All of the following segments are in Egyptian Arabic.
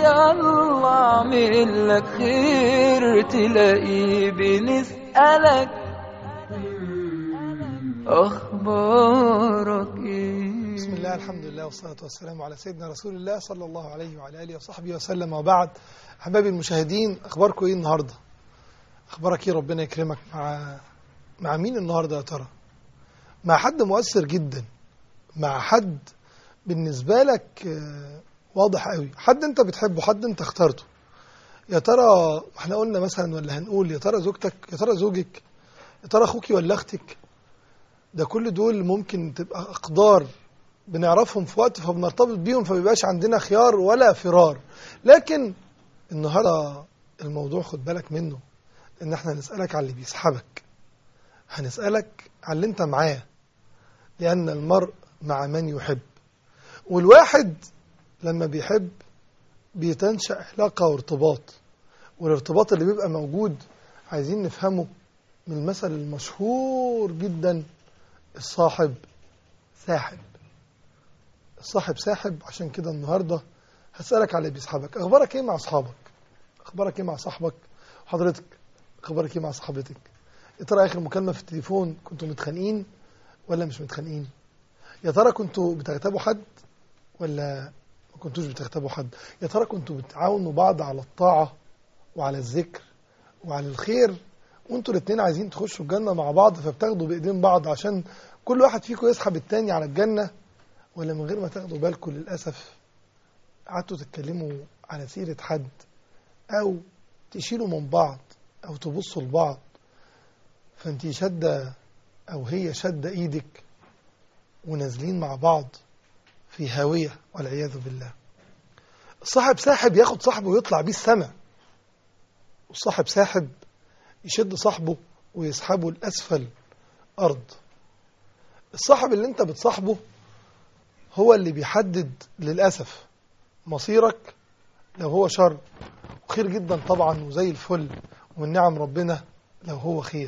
يلا اعمل لك خير تلاقيه بنسألك اخبارك ايه بسم الله الحمد لله والصلاة والسلام على سيدنا رسول الله صلى الله عليه وعلى آله وصحبه وسلم وبعد أحبابي المشاهدين أخباركم إيه النهاردة أخبارك إيه ربنا يكرمك مع مع مين النهاردة يا ترى مع حد مؤثر جدا مع حد بالنسبة لك آه، واضح قوي حد أنت بتحبه حد أنت اخترته يا ترى احنا قلنا مثلا ولا هنقول يا ترى زوجتك يا ترى زوجك يا ترى أخوكي ولا أختك ده كل دول ممكن تبقى أقدار بنعرفهم في وقت فبنرتبط بيهم فبيبقاش عندنا خيار ولا فرار لكن النهارده الموضوع خد بالك منه ان احنا هنسألك على اللي بيسحبك هنسألك على اللي انت معاه لأن المرء مع من يحب والواحد لما بيحب بيتنشأ علاقة وارتباط والارتباط اللي بيبقى موجود عايزين نفهمه من المثل المشهور جدا الصاحب ساحب الصاحب ساحب عشان كده النهارده هسألك على اللي بيسحبك اخبارك ايه مع اصحابك اخبارك ايه مع صاحبك حضرتك اخبارك ايه مع صاحبتك يا ترى اخر مكالمه في التليفون كنتوا متخانقين ولا مش متخانقين يا ترى كنتوا بتغتابوا حد ولا ما كنتوش بتغتابوا حد يا ترى كنتوا بتعاونوا بعض على الطاعه وعلى الذكر وعلى الخير وانتوا الاثنين عايزين تخشوا الجنه مع بعض فبتاخدوا بايدين بعض عشان كل واحد فيكم يسحب التاني على الجنه ولا من غير ما تاخدوا بالكم للاسف قعدتوا تتكلموا على سيره حد او تشيلوا من بعض او تبصوا لبعض فانت شاده او هي شاده ايدك ونازلين مع بعض في هاويه والعياذ بالله الصاحب ساحب ياخد صاحبه ويطلع بيه السما والصاحب ساحب يشد صاحبه ويسحبه لاسفل ارض الصاحب اللي انت بتصاحبه هو اللي بيحدد للاسف مصيرك لو هو شر وخير جدا طبعا وزي الفل ومن نعم ربنا لو هو خير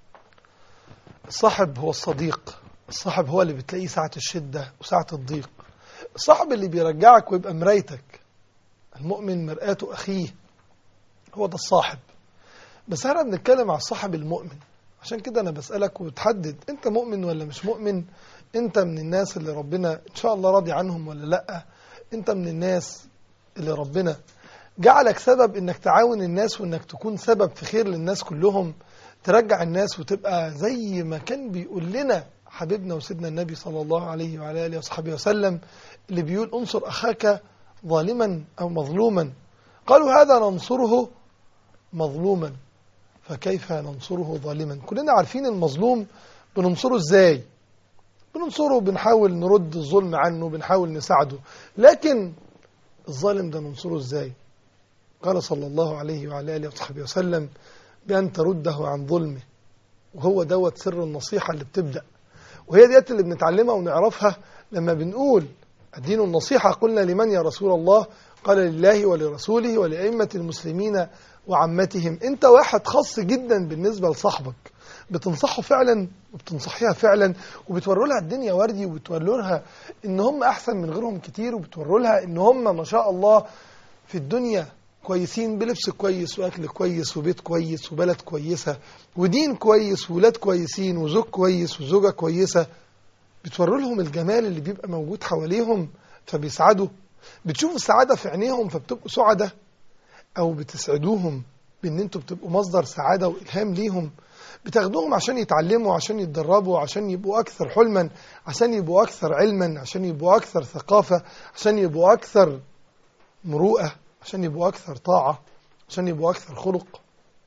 الصاحب هو الصديق الصاحب هو اللي بتلاقيه ساعة الشدة وساعة الضيق الصاحب اللي بيرجعك ويبقى مرايتك المؤمن مرآة أخيه هو ده الصاحب بس احنا بنتكلم على الصاحب المؤمن عشان كده انا بسألك وتحدد انت مؤمن ولا مش مؤمن انت من الناس اللي ربنا ان شاء الله راضي عنهم ولا لا انت من الناس اللي ربنا جعلك سبب انك تعاون الناس وانك تكون سبب في خير للناس كلهم ترجع الناس وتبقى زي ما كان بيقول لنا حبيبنا وسيدنا النبي صلى الله عليه وعلى اله وصحبه وسلم اللي بيقول انصر اخاك ظالما او مظلوما قالوا هذا ننصره مظلوما فكيف ننصره ظالما كلنا عارفين المظلوم بننصره ازاي بننصره بنحاول نرد الظلم عنه بنحاول نساعده لكن الظالم ده ننصره ازاي قال صلى الله عليه وعلى اله وصحبه وسلم بان ترده عن ظلمه وهو دوت سر النصيحه اللي بتبدا وهي ديت اللي بنتعلمها ونعرفها لما بنقول الدين النصيحه قلنا لمن يا رسول الله قال لله ولرسوله ولأئمة المسلمين وعامتهم انت واحد خاص جدا بالنسبة لصاحبك بتنصحه فعلا وبتنصحيها فعلا وبتوروا لها الدنيا وردي وبتوروا لها ان هم احسن من غيرهم كتير وبتوروا لها ان هم ما شاء الله في الدنيا كويسين بلبس كويس واكل كويس وبيت كويس وبلد كويسه ودين كويس وولاد كويسين وزوج كويس وزوجه كويسه بتوروا لهم الجمال اللي بيبقى موجود حواليهم فبيسعدوا بتشوفوا السعاده في عينيهم فبتبقوا سعداء او بتسعدوهم بان انتوا بتبقوا مصدر سعاده والهام ليهم بتاخدوهم عشان يتعلموا عشان يتدربوا عشان يبقوا اكثر حلما عشان يبقوا اكثر علما عشان يبقوا اكثر ثقافه عشان يبقوا اكثر مروءه عشان يبقوا اكثر طاعه عشان يبقوا اكثر خلق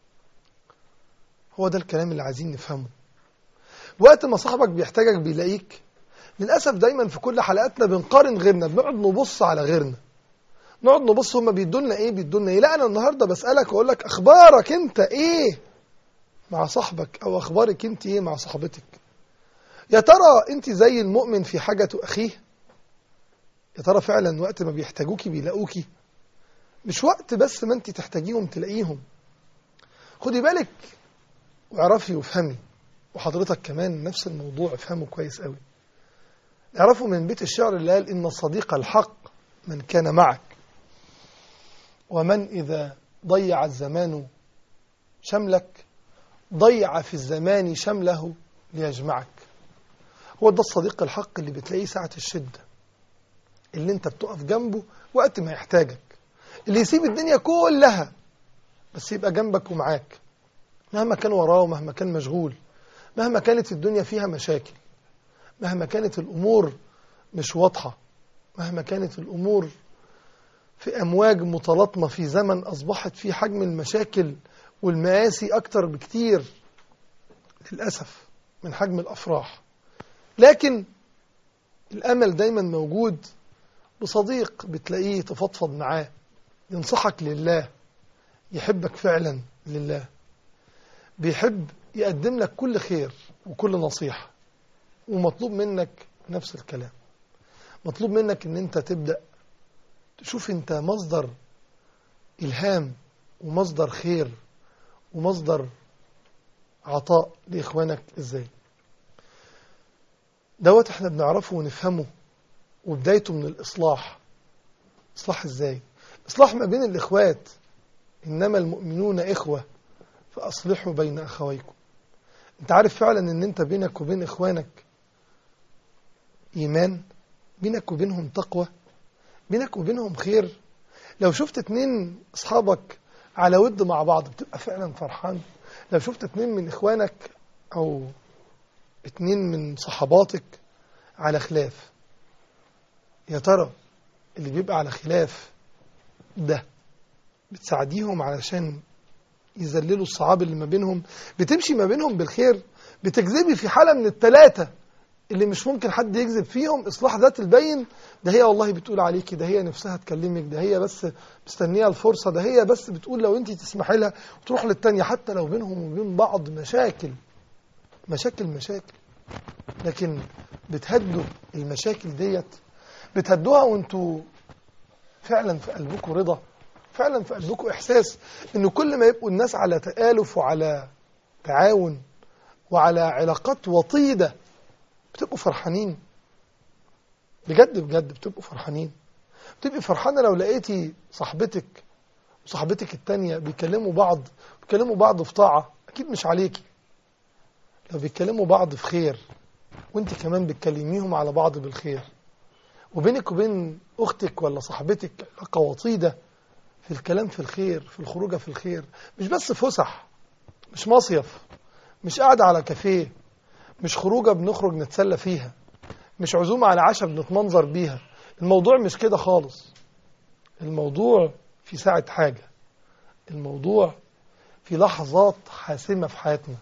هو ده الكلام اللي عايزين نفهمه وقت ما صاحبك بيحتاجك بيلاقيك للاسف دايما في كل حلقاتنا بنقارن غيرنا بنقعد نبص على غيرنا نقعد نبص هما بيدوا لنا ايه بيدوا لنا ايه لا انا النهارده بسالك واقول لك اخبارك انت ايه مع صاحبك او اخبارك انت ايه مع صاحبتك يا ترى انت زي المؤمن في حاجه اخيه يا ترى فعلا وقت ما بيحتاجوكي بيلاقوكي مش وقت بس ما انت تحتاجيهم تلاقيهم خدي بالك واعرفي وافهمي وحضرتك كمان نفس الموضوع افهمه كويس قوي اعرفوا من بيت الشعر اللي قال ان الصديق الحق من كان معك ومن إذا ضيع الزمان شملك ضيع في الزمان شمله ليجمعك هو ده الصديق الحق اللي بتلاقيه ساعة الشدة اللي انت بتقف جنبه وقت ما يحتاجك اللي يسيب الدنيا كلها بس يبقى جنبك ومعاك مهما كان وراه ومهما كان مشغول مهما كانت الدنيا فيها مشاكل مهما كانت الأمور مش واضحة مهما كانت الأمور في أمواج متلاطمة في زمن أصبحت فيه حجم المشاكل والمآسي أكتر بكتير للأسف من حجم الأفراح لكن الأمل دايما موجود بصديق بتلاقيه تفضفض معاه ينصحك لله يحبك فعلا لله بيحب يقدم لك كل خير وكل نصيحة ومطلوب منك نفس الكلام مطلوب منك ان انت تبدأ تشوف انت مصدر إلهام ومصدر خير ومصدر عطاء لإخوانك إزاي دوت احنا بنعرفه ونفهمه وبدايته من الإصلاح إصلاح إزاي إصلاح ما بين الإخوات إنما المؤمنون إخوة فأصلحوا بين أخويكم أنت عارف فعلا أن أنت بينك وبين إخوانك إيمان بينك وبينهم تقوى بينك وبينهم خير لو شفت اتنين أصحابك على ود مع بعض بتبقى فعلا فرحان لو شفت اتنين من إخوانك أو اتنين من صحباتك على خلاف يا ترى اللي بيبقى على خلاف ده بتساعديهم علشان يذللوا الصعاب اللي ما بينهم بتمشي ما بينهم بالخير بتكذبي في حالة من الثلاثة اللي مش ممكن حد يكذب فيهم إصلاح ذات البين ده هي والله بتقول عليكي ده هي نفسها تكلمك ده هي بس مستنية الفرصة ده هي بس بتقول لو انت تسمحي لها وتروح للتانية حتى لو بينهم وبين بعض مشاكل مشاكل مشاكل لكن بتهدوا المشاكل ديت بتهدوها وانتوا فعلا في قلبكم رضا فعلا في قلبكم إحساس إن كل ما يبقوا الناس على تآلف وعلى تعاون وعلى علاقات وطيدة بتبقوا فرحانين بجد بجد بتبقوا فرحانين بتبقي فرحانة لو لقيتي صاحبتك وصاحبتك التانية بيكلموا بعض بيكلموا بعض في طاعة أكيد مش عليكي لو بيتكلموا بعض في خير وانت كمان بتكلميهم على بعض بالخير وبينك وبين أختك ولا صاحبتك علاقة وطيدة في الكلام في الخير في الخروجة في الخير مش بس فسح مش مصيف مش قاعدة على كافيه مش خروجة بنخرج نتسلى فيها مش عزومة على عشاء بنتمنظر بيها الموضوع مش كده خالص الموضوع في ساعة حاجة الموضوع في لحظات حاسمة في حياتنا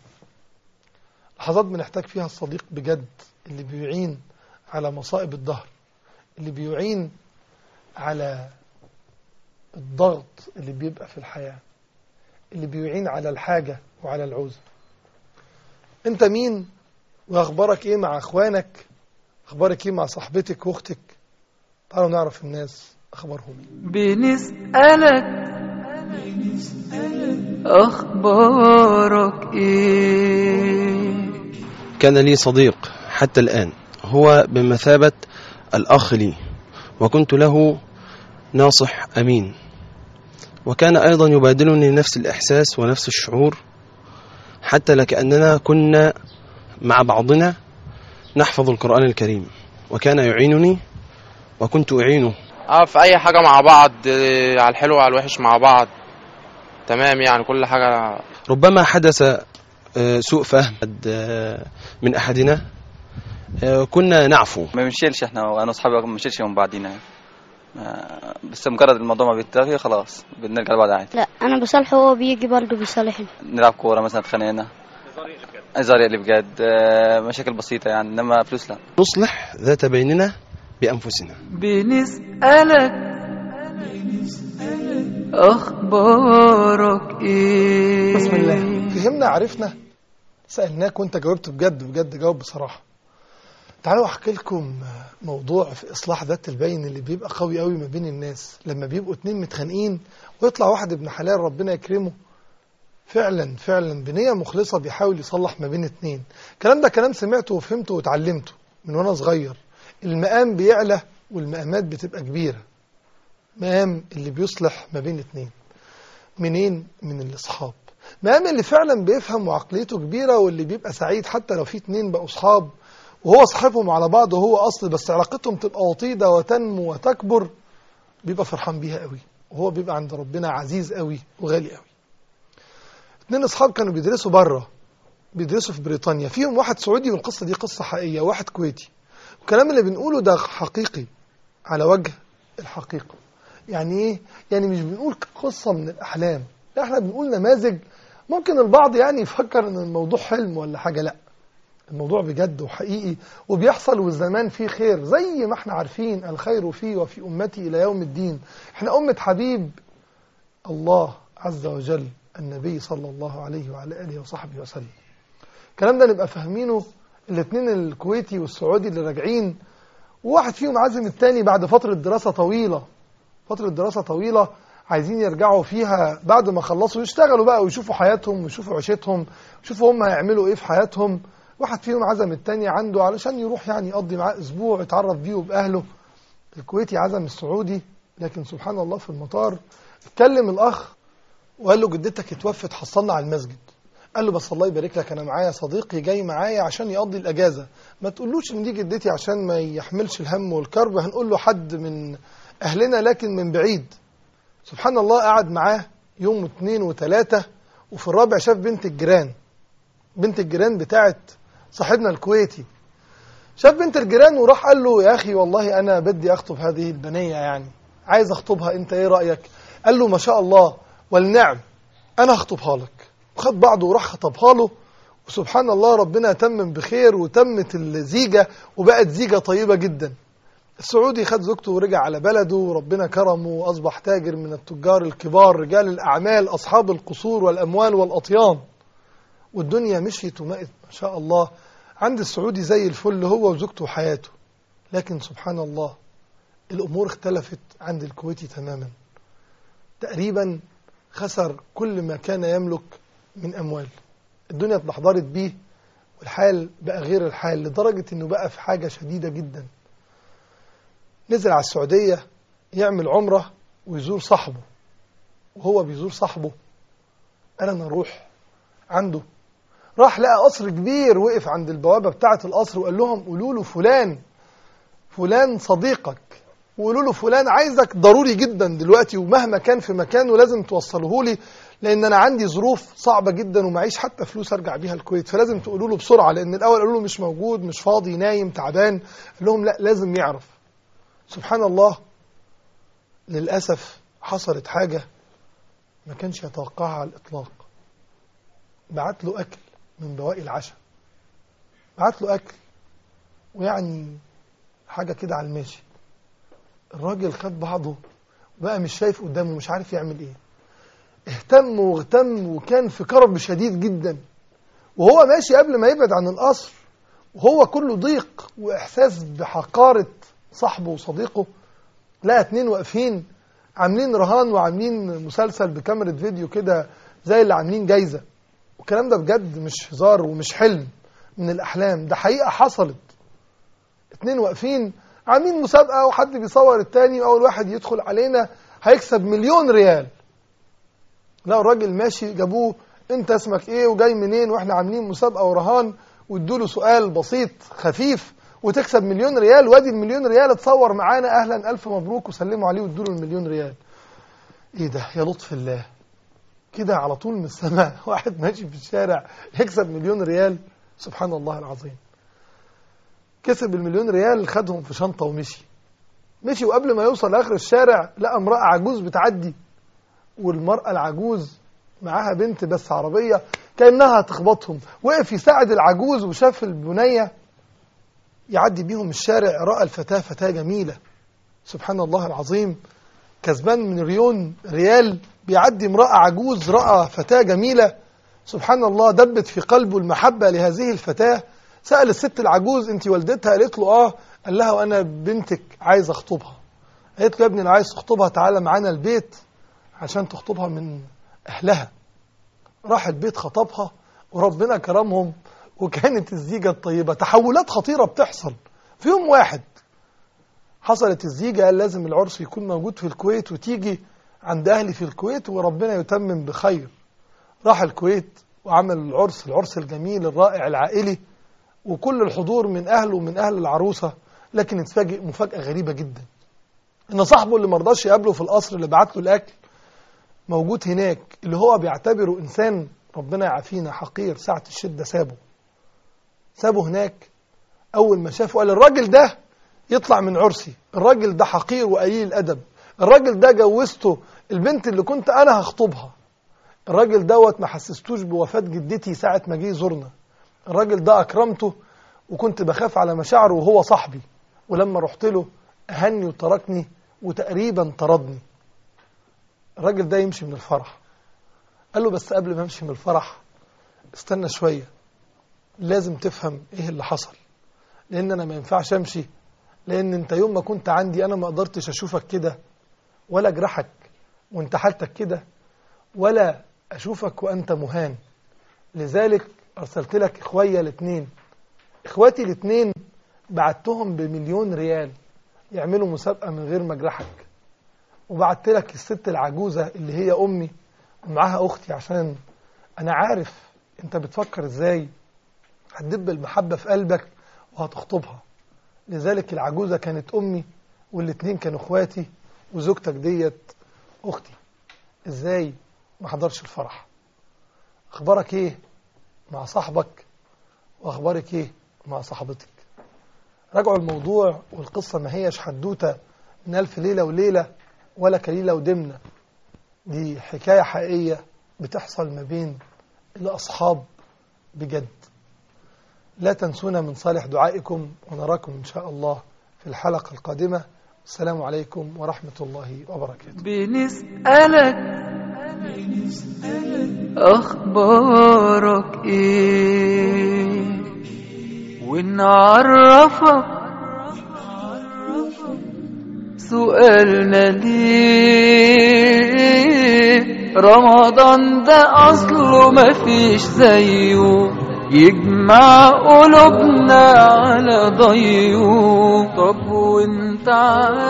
لحظات بنحتاج فيها الصديق بجد اللي بيعين على مصائب الدهر اللي بيعين على الضغط اللي بيبقى في الحياة اللي بيعين على الحاجة وعلى العوزة انت مين واخبارك ايه مع اخوانك اخبارك ايه مع صاحبتك واختك تعالوا نعرف الناس اخبارهم ايه بنسألك أخبارك إيه كان لي صديق حتى الآن هو بمثابة الأخ لي وكنت له ناصح أمين وكان أيضا يبادلني نفس الإحساس ونفس الشعور حتى لكأننا كنا مع بعضنا نحفظ القرآن الكريم وكان يعينني وكنت أعينه اه في اي حاجه مع بعض آه، على الحلو وعلى الوحش مع بعض تمام يعني كل حاجه ربما حدث آه، سوء فهم آه، من أحدنا آه، كنا نعفو ما بنشيلش احنا وانا واصحابي ما بنشيلش من بعضينا يعني. آه، بس مجرد الموضوع ما بيتلغي خلاص بنرجع لبعض عادي لا انا بصالحه وهو بيجي برضه بيصالحني نلعب كوره مثلا اتخانقنا هزار اللي بجد آه، مشاكل بسيطه يعني انما فلوس لا نصلح ذات بيننا بأنفسنا بنسألك أخبارك إيه بسم الله فهمنا عرفنا سألناك وانت جاوبت بجد بجد جاوب بصراحة تعالوا احكي لكم موضوع في اصلاح ذات البين اللي بيبقى قوي قوي ما بين الناس لما بيبقوا اتنين متخانقين ويطلع واحد ابن حلال ربنا يكرمه فعلا فعلا بنية مخلصة بيحاول يصلح ما بين اتنين الكلام ده كلام سمعته وفهمته واتعلمته من وانا صغير المقام بيعلى والمقامات بتبقى كبيرة مقام اللي بيصلح ما بين اتنين منين من الاصحاب مقام اللي فعلا بيفهم وعقليته كبيره واللي بيبقى سعيد حتى لو في اتنين بقوا اصحاب وهو صاحبهم على بعض وهو اصل بس علاقتهم تبقى وطيده وتنمو وتكبر بيبقى فرحان بيها قوي وهو بيبقى عند ربنا عزيز قوي وغالي قوي اتنين اصحاب كانوا بيدرسوا بره بيدرسوا في بريطانيا فيهم واحد سعودي والقصه دي قصه حقيقيه واحد كويتي الكلام اللي بنقوله ده حقيقي على وجه الحقيقه يعني ايه يعني مش بنقول قصه من الاحلام لا احنا بنقول نماذج ممكن البعض يعني يفكر ان الموضوع حلم ولا حاجه لا الموضوع بجد وحقيقي وبيحصل والزمان فيه خير زي ما احنا عارفين الخير فيه وفي امتي الى يوم الدين احنا امه حبيب الله عز وجل النبي صلى الله عليه وعلى اله وصحبه وسلم الكلام ده نبقى فاهمينه الاثنين الكويتي والسعودي اللي راجعين وواحد فيهم عازم التاني بعد فترة دراسة طويلة فترة دراسة طويلة عايزين يرجعوا فيها بعد ما خلصوا يشتغلوا بقى ويشوفوا حياتهم ويشوفوا عيشتهم ويشوفوا هم هيعملوا ايه في حياتهم واحد فيهم عزم التاني عنده علشان يروح يعني يقضي معاه اسبوع يتعرف بيه وباهله الكويتي عزم السعودي لكن سبحان الله في المطار اتكلم الاخ وقال له جدتك اتوفت حصلنا على المسجد قال له بس الله يبارك لك انا معايا صديقي جاي معايا عشان يقضي الاجازه ما تقولوش ان دي جدتي عشان ما يحملش الهم والكرب هنقول له حد من اهلنا لكن من بعيد سبحان الله قعد معاه يوم واثنين وثلاثه وفي الرابع شاف بنت الجيران بنت الجيران بتاعت صاحبنا الكويتي شاف بنت الجيران وراح قال له يا اخي والله انا بدي اخطب هذه البنيه يعني عايز اخطبها انت ايه رايك قال له ما شاء الله والنعم انا هخطبها لك وخد بعضه وراح خطبها له وسبحان الله ربنا تمم بخير وتمت الزيجة وبقت زيجة طيبة جدا السعودي خد زوجته ورجع على بلده وربنا كرمه وأصبح تاجر من التجار الكبار رجال الأعمال أصحاب القصور والأموال والأطيان والدنيا مشيت ومقت ما شاء الله عند السعودي زي الفل هو وزوجته وحياته لكن سبحان الله الأمور اختلفت عند الكويتي تماما تقريبا خسر كل ما كان يملك من أموال الدنيا اتدحضرت بيه والحال بقى غير الحال لدرجة أنه بقى في حاجة شديدة جدا نزل على السعودية يعمل عمرة ويزور صاحبه وهو بيزور صاحبه قال أنا أروح عنده راح لقى قصر كبير وقف عند البوابة بتاعة القصر وقال لهم قولوا له فلان فلان صديقك وقولوا له فلان عايزك ضروري جدا دلوقتي ومهما كان في مكانه لازم توصله لي لان انا عندي ظروف صعبه جدا ومعيش حتى فلوس ارجع بيها الكويت فلازم تقولوا له بسرعه لان الاول قالوا له مش موجود مش فاضي نايم تعبان قال لهم لا لازم يعرف سبحان الله للاسف حصلت حاجه ما كانش يتوقعها على الاطلاق بعت له اكل من بواقي العشاء بعت له اكل ويعني حاجه كده على الماشي الراجل خد بعضه بقى مش شايف قدامه مش عارف يعمل ايه اهتم واغتم وكان في كرب شديد جدا وهو ماشي قبل ما يبعد عن القصر وهو كله ضيق واحساس بحقاره صاحبه وصديقه لقى اتنين واقفين عاملين رهان وعاملين مسلسل بكاميرا فيديو كده زي اللي عاملين جايزه والكلام ده بجد مش هزار ومش حلم من الاحلام ده حقيقه حصلت اتنين واقفين عاملين مسابقه وحد بيصور التاني واول واحد يدخل علينا هيكسب مليون ريال لا الراجل ماشي جابوه انت اسمك ايه وجاي منين واحنا عاملين مسابقه ورهان وادوا له سؤال بسيط خفيف وتكسب مليون ريال وادي المليون ريال اتصور معانا اهلا الف مبروك وسلموا عليه وادوا له المليون ريال ايه ده يا لطف الله كده على طول من السماء واحد ماشي في الشارع يكسب مليون ريال سبحان الله العظيم كسب المليون ريال خدهم في شنطه ومشي مشي وقبل ما يوصل لاخر الشارع لقى امراه عجوز بتعدي والمراه العجوز معاها بنت بس عربيه كانها هتخبطهم وقف يساعد العجوز وشاف البنيه يعدي بيهم الشارع راى الفتاه فتاه جميله سبحان الله العظيم كسبان مليون ريال بيعدي امراه عجوز راى فتاه جميله سبحان الله دبت في قلبه المحبه لهذه الفتاه سأل الست العجوز انت والدتها قالت له اه قال لها وانا بنتك عايز اخطبها قالت له يا ابني لو عايز تخطبها تعالى معانا البيت عشان تخطبها من اهلها راح البيت خطبها وربنا كرمهم وكانت الزيجة الطيبة تحولات خطيرة بتحصل في يوم واحد حصلت الزيجة قال لازم العرس يكون موجود في الكويت وتيجي عند أهلي في الكويت وربنا يتمم بخير راح الكويت وعمل العرس العرس الجميل الرائع العائلي وكل الحضور من أهله ومن أهل العروسة لكن اتفاجئ مفاجأة غريبة جدا إن صاحبه اللي مرضاش يقابله في القصر اللي بعت له الأكل موجود هناك اللي هو بيعتبره إنسان ربنا يعافينا حقير ساعة الشدة سابه سابه هناك أول ما شافه قال الراجل ده يطلع من عرسي الراجل ده حقير وقليل الأدب الراجل ده جوزته البنت اللي كنت أنا هخطبها الراجل دوت ما حسستوش بوفاة جدتي ساعة ما جه يزورنا الراجل ده أكرمته وكنت بخاف على مشاعره وهو صاحبي ولما رحت له أهني وتركني وتقريبا طردني الراجل ده يمشي من الفرح قال له بس قبل ما امشي من الفرح استنى شوية لازم تفهم ايه اللي حصل لان انا ما ينفعش امشي لان انت يوم ما كنت عندي انا ما قدرتش اشوفك كده ولا اجرحك وانت حالتك كده ولا اشوفك وانت مهان لذلك ارسلت لك اخويا الاثنين اخواتي الاثنين بعتهم بمليون ريال يعملوا مسابقة من غير ما اجرحك وبعت لك الست العجوزة اللي هي امي ومعاها اختي عشان انا عارف انت بتفكر ازاي هتدب المحبة في قلبك وهتخطبها لذلك العجوزة كانت امي والاتنين كانوا اخواتي وزوجتك ديت اختي ازاي ما حضرش الفرح اخبارك ايه مع صاحبك واخبارك ايه مع صاحبتك راجعوا الموضوع والقصة ما هيش حدوتة من ألف ليلة وليلة ولا كليلة ودمنة دي حكاية حقيقية بتحصل ما بين الأصحاب بجد لا تنسونا من صالح دعائكم ونراكم إن شاء الله في الحلقة القادمة السلام عليكم ورحمة الله وبركاته بنسألك أخبارك إيه ونعرفك سؤالنا ليه رمضان ده أصله مفيش زيه يجمع قلوبنا على ضيه طب وانت